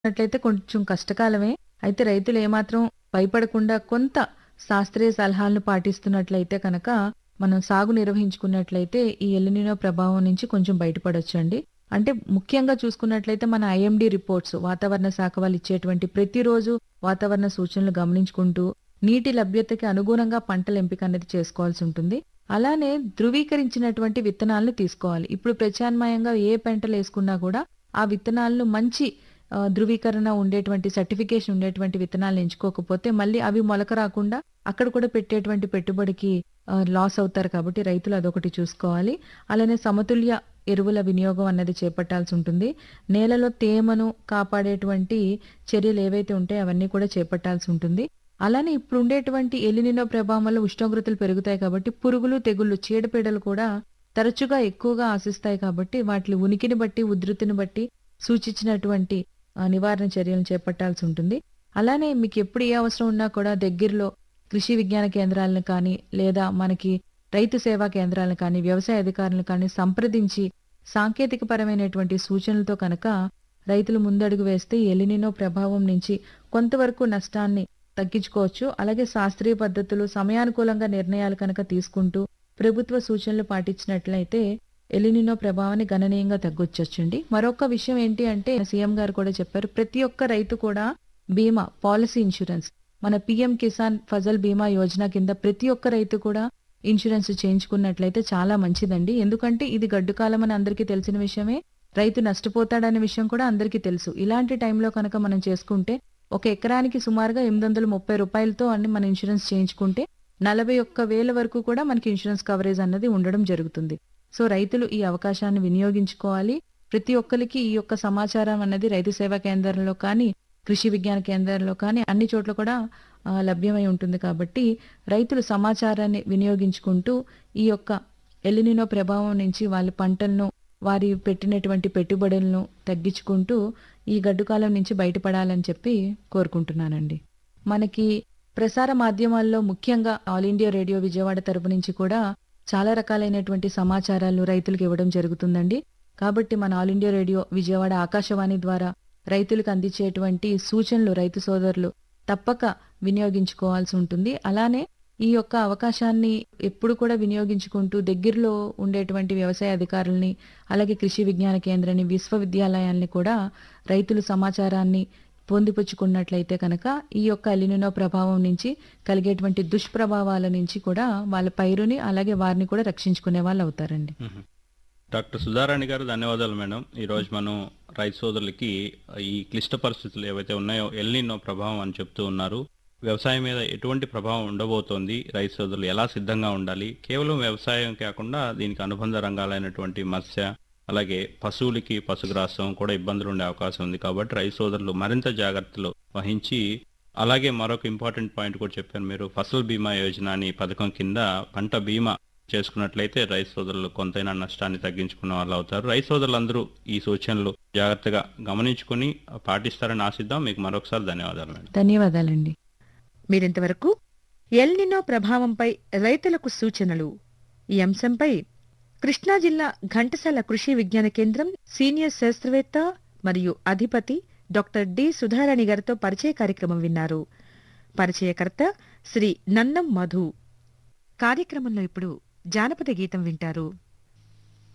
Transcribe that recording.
చూసుకున్నట్లయితే కొంచెం కష్టకాలమే. అయితే రైతులు ఏమాత్రం భయపడకుండా కొంత శాస్త్రీయ సలహాలను పాటిస్తున్నట్లయితే కనుక మనం సాగు నిర్వహించుకున్నట్లయితే ఈ ఎల్‌నినో ప్రభావం నుంచి కొంచెం బయటపడొచ్చండి. అంటే ముఖ్యంగా చూసుకున్నట్లయితే మన ఐఎండీ రిపోర్ట్స్ వాతావరణ శాఖ వాళ్ళు ఇచ్చేటువంటి ప్రతిరోజు వాతావరణ సూచనలు గమనించుకుంటూ నీటి లభ్యతకి అనుగుణంగా పంటల ఎంపిక అనేది చేసుకోవాల్సి ఉంటుంది. అలానే ధృవీకరించినటువంటి విత్తనాలను తీసుకోవాలి. ఇప్పుడు ప్రత్యామ్నాయంగా ఏ పంటలు వేసుకున్నా కూడా ఆ విత్తనాలను మంచి ఆహ్, ధృవీకరణ ఉండేటువంటి సర్టిఫికేషన్ ఉండేటువంటి విత్తనాలను ఎంచుకోకపోతే మళ్ళీ అవి మొలక రాకుండా అక్కడ కూడా పెట్టేటువంటి పెట్టుబడికి ఆహ్, లాస్ అవుతారు కాబట్టి రైతులు అదొకటి చూసుకోవాలి. అలానే సమతుల్య ఎరువుల వినియోగం అన్నది చేపట్టాల్సి ఉంటుంది. నేలలో తేమను కాపాడేటువంటి చర్యలు ఏవైతే ఉంటాయో అవన్నీ కూడా చేపట్టాల్సి ఉంటుంది. అలానే ఇప్పుడు ఉండేటువంటి ఎల్‌నినో ప్రభావం వల్ల ఉష్ణోగ్రతలు పెరుగుతాయి కాబట్టి పురుగులు, తెగుళ్ళు, చీడపీడలు కూడా తరచుగా ఎక్కువగా ఆశిస్తాయి కాబట్టి వాటి ఉనికిని బట్టి, ఉధృతిని బట్టి సూచించినటువంటి ఆహ్, నివారణ చర్యలను చేపట్టాల్సి ఉంటుంది. అలానే మీకు ఎప్పుడు ఏ అవసరం ఉన్నా కూడా దగ్గరలో కృషి విజ్ఞాన కేంద్రాలను కానీ లేదా మనకి రైతు సేవా కేంద్రాలను కానీ, వ్యవసాయ అధికారులను కానీ సంప్రదించి సాంకేతిక పరమైనటువంటి సూచనలతో కనుక రైతులు ముందడుగు వేస్తే ఈ ఎల్‌నినో ప్రభావం నుంచి కొంతవరకు నష్టాన్ని తగ్గించుకోవచ్చు. అలాగే శాస్త్రీయ పద్ధతులు, సమయానుకూలంగా నిర్ణయాలు కనుక తీసుకుంటూ ప్రభుత్వ సూచనలు పాటించినట్లయితే ఎల్‌నినో ప్రభావాన్ని గణనీయంగా తగ్గొచ్చొచ్చండి. మరొక విషయం ఏంటి అంటే సీఎం గారు కూడా చెప్పారు. ప్రతి ఒక్క రైతు కూడా బీమా, పాలిసీ ఇన్స్యూరెన్స్ మన పీఎం కిసాన్ ఫసల్ బీమా యోజన కింద ప్రతి ఒక్క రైతు కూడా ఇన్సూరెన్స్ చేయించుకున్నట్లయితే చాలా మంచిదండి. ఎందుకంటే ఇది గడ్డు కాలం అని అందరికీ తెలిసిన విషయమే. రైతు నష్టపోతాడనే విషయం కూడా అందరికీ తెలుసు. ఇలాంటి టైంలో కనుక మనం చేసుకుంటే ఒక ఎకరానికి సుమారుగా రూ. 830తో అన్ని మనం ఇన్సూరెన్స్ చేయించుకుంటే 41,000 వరకు కూడా మనకి ఇన్సూరెన్స్ కవరేజ్ అన్నది ఉండడం జరుగుతుంది. సో రైతులు ఈ అవకాశాన్ని వినియోగించుకోవాలి. ప్రతి ఒక్కరికి ఈ యొక్క సమాచారం అన్నది రైతు సేవా కేంద్రంలో కానీ, కృషి విజ్ఞాన కేంద్రాల్లో కానీ అన్ని చోట్ల కూడా ఆహ్, లభ్యమై ఉంటుంది కాబట్టి రైతులు సమాచారాన్ని వినియోగించుకుంటూ ఈ యొక్క ఎల్‌నినో ప్రభావం నుంచి వాళ్ళ పంటలను, వారి పెట్టినటువంటి పెట్టుబడులను తగ్గించుకుంటూ ఈ గడ్డు కాలం నుంచి బయటపడాలని చెప్పి కోరుకుంటున్నానండి. మనకి ప్రసార మాధ్యమాల్లో ముఖ్యంగా ఆల్ ఇండియా రేడియో విజయవాడ తరపు నుంచి కూడా చాలా రకాలైనటువంటి సమాచారాలు రైతులకు ఇవ్వడం జరుగుతుందండి. కాబట్టి మన all India radio Vijayawada Akashvani ద్వారా రైతులకు అందించేటువంటి సూచనలు రైతు సోదరులు తప్పక వినియోగించుకోవాల్సి ఉంటుంది. అలానే ఈ యొక్క అవకాశాన్ని ఎప్పుడు కూడా వినియోగించుకుంటూ దగ్గరలో ఉండేటువంటి వ్యవసాయ అధికారులని, అలాగే కృషి విజ్ఞాన కేంద్రాన్ని, విశ్వవిద్యాలయాల్ని కూడా రైతులు సమాచారాన్ని పొందిపుచ్చుకున్నట్లయితే కనుక ఈ యొక్క ఎల్‌నినో ప్రభావం నుంచి కలిగేటువంటి దుష్ప్రభావాల నుంచి కూడా వాళ్ళ పైరుని అలాగే వారిని కూడా రక్షించుకునే వాళ్ళు అవుతారండి. హుహు. డాక్టర్ సుధారాణి గారు ధన్యవాదాలు మేడం. ఈరోజు మనం రైతు సోదరులకి ఈ క్లిష్ట పరిస్థితులు ఏవైతే ఉన్నాయో ఎల్‌నినో ప్రభావం అని చెప్తూ ఉన్నారు. వ్యవసాయం మీద ఎటువంటి ప్రభావం ఉండబోతోంది, రైతు సోదరులు ఎలా సిద్ధంగా ఉండాలి, కేవలం వ్యవసాయం కాకుండా దీనికి అనుబంధ రంగాలైనటువంటి మత్స్య, అలాగే పశువులకి పశుగ్రాసం కూడా ఇబ్బందులు ఉండే అవకాశం ఉంది కాబట్టి రైతు సోదరులు మరింత జాగ్రత్తలు వహించి అలాగే మరొక ఇంపార్టెంట్ పాయింట్ కూడా చెప్పారు మీరు ఫసల్ బీమా యోజన అని పథకం కింద పంట బీమా చేసుకున్నట్లయితే రైతు సోదరులు కొంతైనా నష్టాన్ని తగ్గించుకున్న వాళ్ళు అవుతారు. రైతు సోదరులందరూ ఈ సూచనలు జాగ్రత్తగా గమనించుకుని పాటిస్తారని ఆశిద్దాం. మీకు మరొకసారి ధన్యవాదాలు మేడం. ధన్యవాదాలండి. మీరింతవరకు ఎల్‌నినో ప్రభావంపై రైతులకు సూచనలు ఈ అంశంపై కృష్ణా జిల్లా ఘంటసాల కృషి విజ్ఞాన కేంద్రం సీనియర్ శాస్త్రవేత్త మరియు అధిపతి డాక్టర్ డి సుధారాణి గారితో పరిచయ కార్యక్రమం విన్నారు. పరిచయకర్త శ్రీ నన్నం మధు. కార్యక్రమంలో ఇప్పుడు జానపద గీతం వింటారు.